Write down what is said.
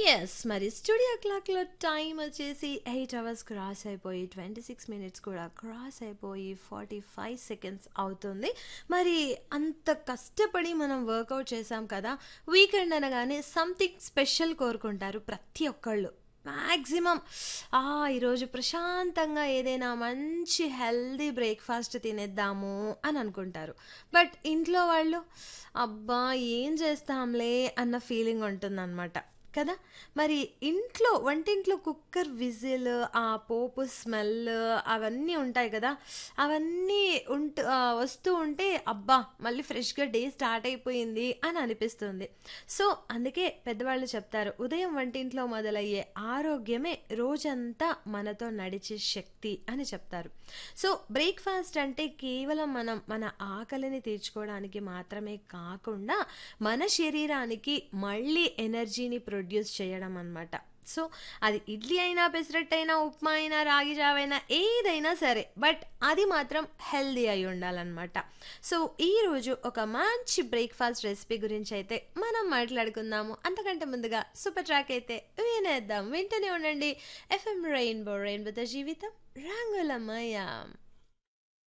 Yes. మరి studio క్లాక్‌లో time వచ్చేసి 8 అవర్స్ క్రాస్ అయిపోయి 26 మినిట్స్ కూడా క్రాస్ అయిపోయి 45 సెకండ్స్ అవుతుంది. మరి అంత కష్టపడి మనం వర్కౌట్ చేశాం కదా! వీకెండ్ అనగానే సంథింగ్ స్పెషల్ కోరుకుంటారు ప్రతి ఒక్కళ్ళు. మాక్సిమం ఆ! ఈరోజు ప్రశాంతంగా ఏదైనా మంచి హెల్తీ బ్రేక్‌ఫాస్ట్ తినేద్దాము అని అనుకుంటారు. బట్ ఇంట్లో వాళ్ళు అబ్బా! ఏం చేస్తాంలే అన్న ఫీలింగ్ ఉంటుందనమాట. కదా! మరి ఇంట్లో వంటింట్లో కుక్కర్ విజిల్, ఆ పోపు స్మెల్ అవన్నీ ఉంటాయి కదా! అవన్నీ ఉంట్ ఆహ్, వస్తూ ఉంటే అబ్బా! మళ్ళీ ఫ్రెష్‌గా డే స్టార్ట్ అయిపోయింది అని అనిపిస్తుంది. సో, అందుకే పెద్దవాళ్ళు చెప్తారు. ఉదయం వంటింట్లో మొదలయ్యే ఆరోగ్యమే రోజంతా మనతో నడిచే శక్తి అని చెప్తారు. సో, బ్రేక్‌ఫాస్ట్ అంటే కేవలం మనం మన ఆకలిని తీర్చుకోవడానికి మాత్రమే కాకుండా మన శరీరానికి మళ్ళీ ఎనర్జీని ప్రొడ్యూస్ చేయడం అనమాట. సో, అది ఇడ్లీ అయినా, పెసరట్టయినా, ఉప్మా అయినా, రాగి జావైనా ఏదైనా సరే. బట్ అది మాత్రం హెల్తీ అయి ఉండాలనమాట. సో, ఈరోజు ఒక మంచి బ్రేక్‌ఫాస్ట్ రెసిపీ గురించైతే మనం మాట్లాడుకుందాము. అంతకంటే ముందుగా సూపర్ ట్రాక్ అయితే వినేద్దాం. వింటూనే ఉండండి. ఎఫ్ఎం రెయిన్బో రెయిన్బోతో జీవితం రంగులమయం.